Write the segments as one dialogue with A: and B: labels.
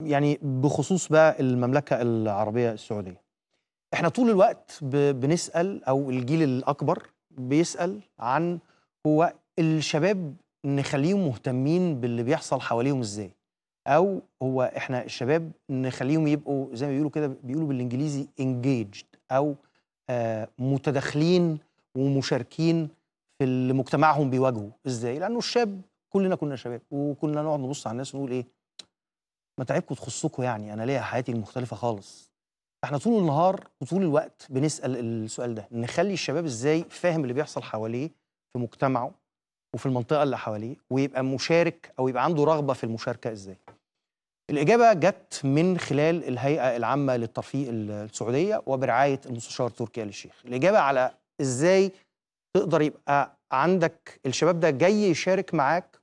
A: يعني بخصوص بقى المملكة العربية السعودية احنا طول الوقت ب- بنسأل أو الجيل الأكبر بيسأل عن هو الشباب نخليهم مهتمين باللي بيحصل حواليهم ازاي أو هو احنا الشباب نخليهم يبقوا زي ما بيقولوا كده بيقولوا بالإنجليزي engaged أو آه متداخلين ومشاركين في اللي مجتمعهم بيواجهوا ازاي لأنه الشاب كلنا كنا شباب وكنا نقعد نبص على الناس ونقول ايه ما تعبكم تخصكم يعني انا ليا حياتي المختلفه خالص احنا طول النهار وطول الوقت بنسال السؤال ده نخلي الشباب ازاي فاهم اللي بيحصل حواليه في مجتمعه وفي المنطقه اللي حواليه ويبقى مشارك او يبقى عنده رغبه في المشاركه ازاي الاجابه جت من خلال الهيئه العامه للترفيه السعوديه وبرعايه المستشار تركي آل الشيخ الاجابه على ازاي تقدر يبقى عندك الشباب ده جاي يشارك معاك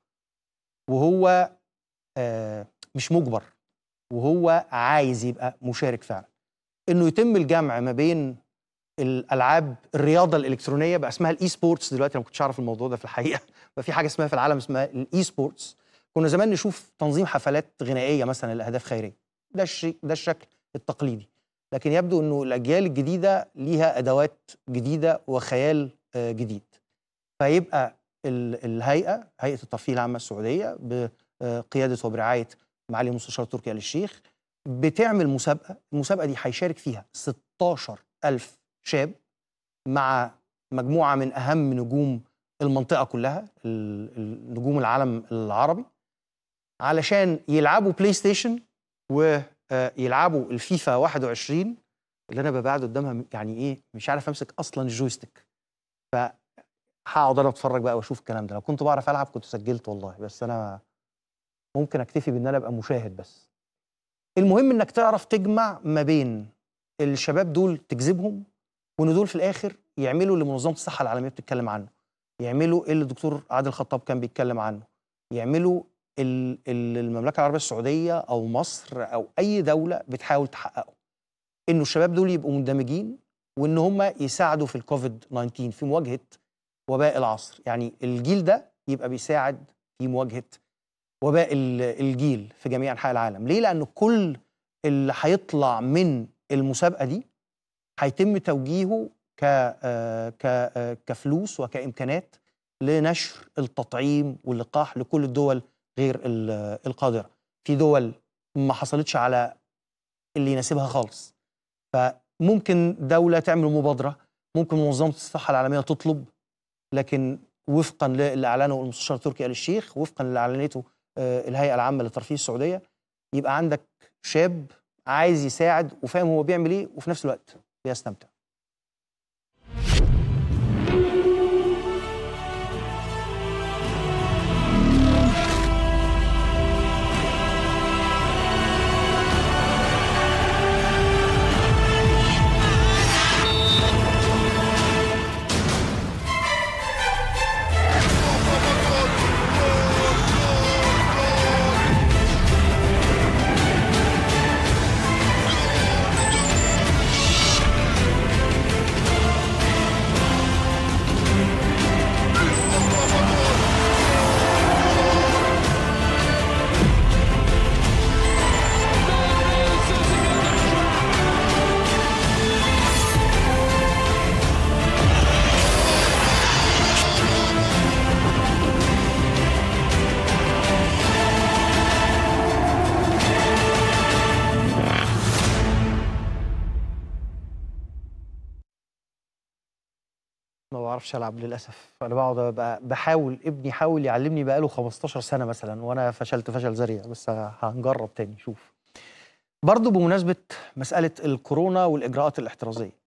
A: وهو آه مش مجبر وهو عايز يبقى مشارك فعلا انه يتم الجمع ما بين الالعاب الرياضه الالكترونيه بقى اسمها الاي سبورتس دلوقتي انا ما كنتش اعرف الموضوع ده في الحقيقه بقى في حاجه اسمها في العالم اسمها الاي سبورتس كنا زمان نشوف تنظيم حفلات غنائيه مثلا لاهداف خيريه ده الشيء ده الشكل التقليدي لكن يبدو انه الاجيال الجديده ليها ادوات جديده وخيال آه، جديد فيبقى ال- الهيئه هيئه الترفيه العامه السعوديه بقياده وبرعايه معالي المستشار تركي آل الشيخ بتعمل مسابقه المسابقه دي هيشارك فيها 16 ألف شاب مع مجموعه من اهم نجوم المنطقه كلها ال- ال- نجوم العالم العربي علشان يلعبوا بلاي ستيشن ويلعبوا الفيفا 21 اللي انا ببقى قاعد قدامها يعني ايه مش عارف امسك اصلا الجويستيك فهقعد انا اتفرج بقى واشوف الكلام ده لو كنت بعرف العب كنت سجلت والله بس انا ممكن اكتفي بان انا ابقى مشاهد بس المهم انك تعرف تجمع ما بين الشباب دول تجذبهم وان دول في الاخر يعملوا اللي منظمه الصحه العالميه بتتكلم عنه يعملوا اللي الدكتور عادل خطاب كان بيتكلم عنه يعملوا ال- ال- المملكه العربيه السعوديه او مصر او اي دوله بتحاول تحققه انه الشباب دول يبقوا مندمجين وان هم يساعدوا في الكوفيد 19 في مواجهه وباء العصر يعني الجيل ده يبقى بيساعد في مواجهه وباء ال- الجيل في جميع انحاء العالم ليه لان كل اللي هيطلع من المسابقه دي هيتم توجيهه ك آه، ك آه، كفلوس وكامكانات لنشر التطعيم واللقاح لكل الدول غير ال- القادره في دول ما حصلتش على اللي يناسبها خالص فممكن دوله تعمل مبادره ممكن منظمه الصحه العالميه تطلب لكن وفقا للي اعلنه المستشار تركي آل الشيخ وفقا للي اعلنته آه، الهيئه العامه للترفيه السعوديه يبقى عندك شاب عايز يساعد وفاهم هو بيعمل ايه وفي نفس الوقت بيستمتع ما بعرفش العب للاسف انا بقعد أبقى بحاول ابني حاول يعلمني بقاله 15 سنه مثلا وانا فشلت فشل ذريع بس هنجرب تاني شوف برضو بمناسبه مساله الكورونا والاجراءات الاحترازيه